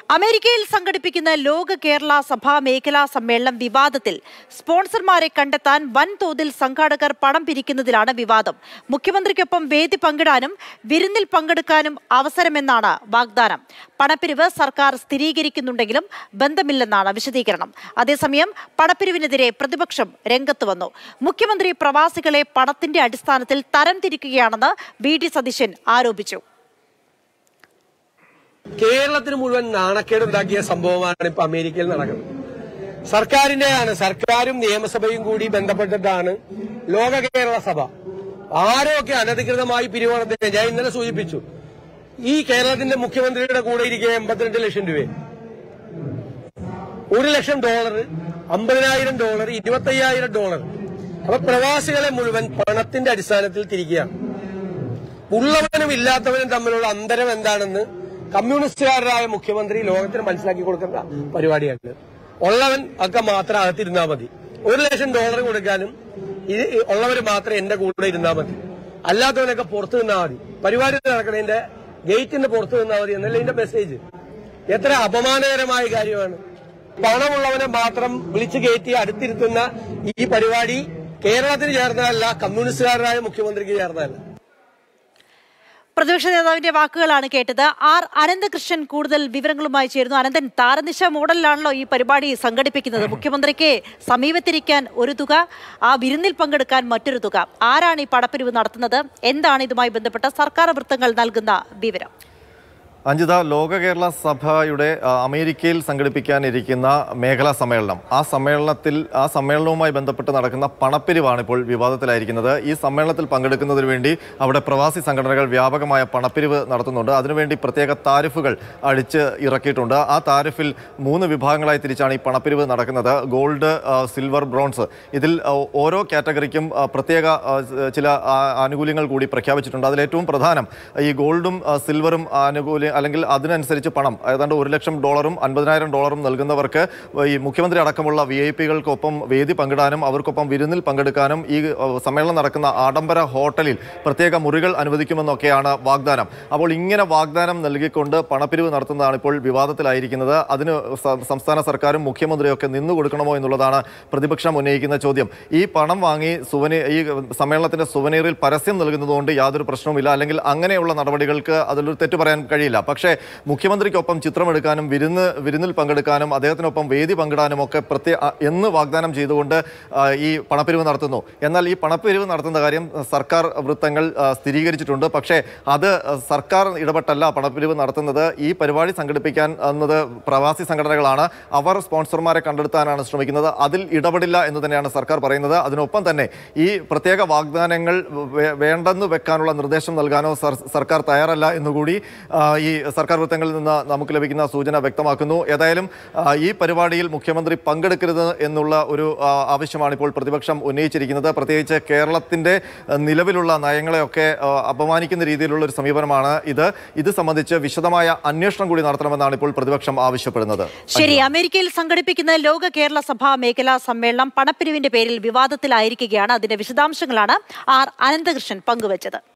അമേരിക്കയിൽ സംഘടിപ്പിക്കുന്ന ലോക കേരള സഭാ മേഖലാ സമ്മേളനം വിവാദത്തിൽ സ്പോൺസർമാരെ കണ്ടെത്താൻ വൻതോതിൽ സംഘാടകർ പണം പിരിക്കുന്നതിലാണ് വിവാദം മുഖ്യമന്ത്രിക്കൊപ്പം വേദി പങ്കിടാനും വിരുന്നിൽ പങ്കെടുക്കാനും അവസരമെന്നാണ് വാഗ്ദാനം പണപ്പിരിവ് സർക്കാർ സ്ഥിരീകരിക്കുന്നുണ്ടെങ്കിലും ബന്ധമില്ലെന്നാണ് വിശദീകരണം അതേസമയം പണപ്പിരിവിനെതിരെ പ്രതിപക്ഷം രംഗത്ത് വന്നു മുഖ്യമന്ത്രി പ്രവാസികളെ പണത്തിന്റെ അടിസ്ഥാനത്തിൽ തരംതിരിക്കുകയാണെന്ന് വി ഡി സതീശൻ ആരോപിച്ചു കേരളത്തിന് മുഴുവൻ നാണക്കേടുണ്ടാക്കിയ സംഭവമാണ് ഇപ്പൊ അമേരിക്കയിൽ നടക്കുന്നത് സർക്കാരിന്റെയാണ് സർക്കാരും നിയമസഭയും കൂടി ബന്ധപ്പെട്ടിട്ടാണ് ലോക കേരള സഭ ആരൊക്കെ അനധികൃതമായി പിരിവണത്തിന് ഞാൻ ഇന്നലെ സൂചിപ്പിച്ചു ഈ കേരളത്തിന്റെ മുഖ്യമന്ത്രിയുടെ കൂടെ ഇരിക്കുക എൺപത്തിരണ്ട് ലക്ഷം രൂപ ഒരു ലക്ഷം ഡോളർ അമ്പതിനായിരം ഡോളർ ഇരുപത്തയ്യായിരം ഡോളർ അപ്പൊ പ്രവാസികളെ മുഴുവൻ പണത്തിന്റെ അടിസ്ഥാനത്തിൽ തിരിക്കുകയാണ് ഉള്ളവനും ഇല്ലാത്തവനും തമ്മിലുള്ള അന്തരം എന്താണെന്ന് കമ്മ്യൂണിസ്റ്റുകാരായ മുഖ്യമന്ത്രി ലോകത്തിന് മനസ്സിലാക്കി കൊടുക്കേണ്ട പരിപാടിയാണ് ഉള്ളവൻ ഒക്കെ മാത്രം അകത്തിരുന്നാൽ മതി ഒരു ലക്ഷം ഡോളർ കൊടുക്കാനും ഇത് ഉള്ളവർ മാത്രം എന്റെ കൂടെ ഇരുന്നാൽ മതി അല്ലാത്തവനൊക്കെ പുറത്തു നിന്നാൽ മതി പരിപാടി നടക്കണതിന്റെ ഗേറ്റിന്റെ പുറത്തു നിന്നാൽ മതി എന്നല്ല ഇതിന്റെ മെസ്സേജ് എത്ര അപമാനകരമായ കാര്യമാണ് പണമുള്ളവനെ മാത്രം വിളിച്ചു കയറ്റി അടുത്തിരുത്തുന്ന ഈ പരിപാടി കേരളത്തിന് ചേർന്നതല്ല കമ്മ്യൂണിസ്റ്റുകാരനായ മുഖ്യമന്ത്രിക്ക് ചേർന്നതല്ല പ്രതിപക്ഷ നേതാവിന്റെ വാക്കുകളാണ് കേട്ടത് ആർ അനന്തകൃഷ്ണൻ കൂടുതൽ വിവരങ്ങളുമായി ചേരുന്നു അനന്തൻ താരനിശ മോഡലിലാണല്ലോ ഈ പരിപാടി സംഘടിപ്പിക്കുന്നത് മുഖ്യമന്ത്രിക്ക് സമീപത്തിരിക്കാൻ ഒരു തുക ആ വിരുന്നിൽ പങ്കെടുക്കാൻ മറ്റൊരു തുക ആരാണ് ഈ പണപ്പിരിവ് നടത്തുന്നത് എന്താണ് ഇതുമായി ബന്ധപ്പെട്ട സർക്കാർ വൃത്തങ്ങൾ നൽകുന്ന വിവരം അഞ്ജിത ലോക കേരള സഭയുടെ ആ, അമേരിക്കയിൽ സംഘടിപ്പിക്കാനിരിക്കുന്ന മേഖലാ സമ്മേളനം ആ സമ്മേളനത്തിൽ ആ സമ്മേളനവുമായി ബന്ധപ്പെട്ട് നടക്കുന്ന പണപ്പിരിവാണ് ഇപ്പോൾ വിവാദത്തിലായിരിക്കുന്നത് ഈ സമ്മേളനത്തിൽ പങ്കെടുക്കുന്നതിന് വേണ്ടി അവിടെ പ്രവാസി സംഘടനകൾ വ്യാപകമായ പണപ്പിരിവ് നടത്തുന്നുണ്ട് അതിനുവേണ്ടി പ്രത്യേക താരിഫുകൾ അടിച്ച് ഇറക്കിയിട്ടുണ്ട് ആ താരിഫിൽ മൂന്ന് വിഭാഗങ്ങളായി തിരിച്ചാണ് ഈ പണപ്പിരിവ് നടക്കുന്നത് ഗോൾഡ് ആ, സിൽവർ ബ്രോൺസ് ഇതിൽ ആ, ഓരോ കാറ്റഗറിക്കും ആ, പ്രത്യേക ആ, ചില ആ, ആനുകൂല്യങ്ങൾ കൂടി പ്രഖ്യാപിച്ചിട്ടുണ്ട് അതിലേറ്റവും പ്രധാനം ഈ ഗോൾഡും ആ, സിൽവറും ആനുകൂല്യം അല്ലെങ്കിൽ അതിനനുസരിച്ച് പണം ഏതാണ്ട് ഒരു ലക്ഷം ഡോളറും അൻപതിനായിരം ഡോളറും നൽകുന്നവർക്ക് ഈ മുഖ്യമന്ത്രി അടക്കമുള്ള വി ഐ പികൾക്കൊപ്പം വേദി പങ്കിടാനും അവർക്കൊപ്പം വിരുന്നിൽ പങ്കെടുക്കാനും ഈ ആ, സമ്മേളനം നടക്കുന്ന ആഡംബര ഹോട്ടലിൽ പ്രത്യേക മുറികൾ അനുവദിക്കുമെന്നൊക്കെയാണ് വാഗ്ദാനം അപ്പോൾ ഇങ്ങനെ വാഗ്ദാനം നൽകിക്കൊണ്ട് പണപ്പിരിവ് നടത്തുന്നതാണ് ഇപ്പോൾ വിവാദത്തിലായിരിക്കുന്നത് അതിന് സ- സംസ്ഥാന സർക്കാരും മുഖ്യമന്ത്രിയൊക്കെ നിന്നു കൊടുക്കണമോ എന്നുള്ളതാണ് പ്രതിപക്ഷം ഉന്നയിക്കുന്ന ചോദ്യം ഈ പണം വാങ്ങി സുവനി ഈ സമ്മേളനത്തിന്റെ സുവനീറിൽ പരസ്യം നൽകുന്നതുകൊണ്ട് യാതൊരു പ്രശ്നവുമില്ല അല്ലെങ്കിൽ അങ്ങനെയുള്ള നടപടികൾക്ക് അതിലൊരു തെറ്റു പറയാൻ കഴിയില്ല പക്ഷേ മുഖ്യമന്ത്രിക്കൊപ്പം ചിത്രമെടുക്കാനും വിരുന്ന് വിരുന്നിൽ പങ്കെടുക്കാനും അദ്ദേഹത്തിനൊപ്പം വേദി പങ്കിടാനും ഒക്കെ പ്രത്യേക എന്ന് വാഗ്ദാനം ചെയ്തുകൊണ്ട് ആ, ഈ പണപ്പിരിവ് നടത്തുന്നു എന്നാൽ ഈ പണപ്പിരിവ് നടത്തുന്ന കാര്യം സർക്കാർ വൃത്തങ്ങൾ ആ, സ്ഥിരീകരിച്ചിട്ടുണ്ട് പക്ഷേ അത് സർക്കാർ ഇടപെട്ടല്ല പണപ്പിരിവ് നടത്തുന്നത് ഈ പരിപാടി സംഘടിപ്പിക്കാൻ എന്നത് പ്രവാസി സംഘടനകളാണ് അവർ സ്പോൺസർമാരെ കണ്ടെടുത്താനാണ് ശ്രമിക്കുന്നത് അതിൽ ഇടപെടില്ല എന്ന് തന്നെയാണ് സർക്കാർ പറയുന്നത് അതിനൊപ്പം തന്നെ ഈ പ്രത്യേക വാഗ്ദാനങ്ങൾ വേ- വേണ്ടെന്ന് വെക്കാനുള്ള നിർദ്ദേശം നൽകാനോ സർ- സർക്കാർ തയ്യാറല്ല എന്നുകൂടി ആ, ഈ സർക്കാർ വൃത്തങ്ങളിൽ നിന്ന് നമുക്ക് ലഭിക്കുന്ന സൂചന വ്യക്തമാക്കുന്നു ഏതായാലും ആ, ഈ പരിപാടിയിൽ മുഖ്യമന്ത്രി പങ്കെടുക്കരുത് എന്നുള്ള ഒരു ആ, ആവശ്യമാണ് ഇപ്പോൾ പ്രതിപക്ഷം ഉന്നയിച്ചിരിക്കുന്നത് പ്രത്യേകിച്ച് കേരളത്തിന്റെ ആ, നിലവിലുള്ള നയങ്ങളെയൊക്കെ ആ, അപമാനിക്കുന്ന രീതിയിലുള്ള ഒരു സമീപനമാണ് ഇത് ഇത് സംബന്ധിച്ച് വിശദമായ അന്വേഷണം കൂടി നടത്തണമെന്നാണ് ഇപ്പോൾ പ്രതിപക്ഷം ആവശ്യപ്പെടുന്നത് ശരി അമേരിക്കയിൽ സംഘടിപ്പിക്കുന്ന ലോക കേരള സഭാ മേഖലാ സമ്മേളനം പണപ്പിരിവിന്റെ പേരിൽ വിവാദത്തിലായിരിക്കുകയാണ് അതിന്റെ വിശദാംശങ്ങളാണ് ആർ അനന്തകൃഷ്ണൻ പങ്കുവച്ചത്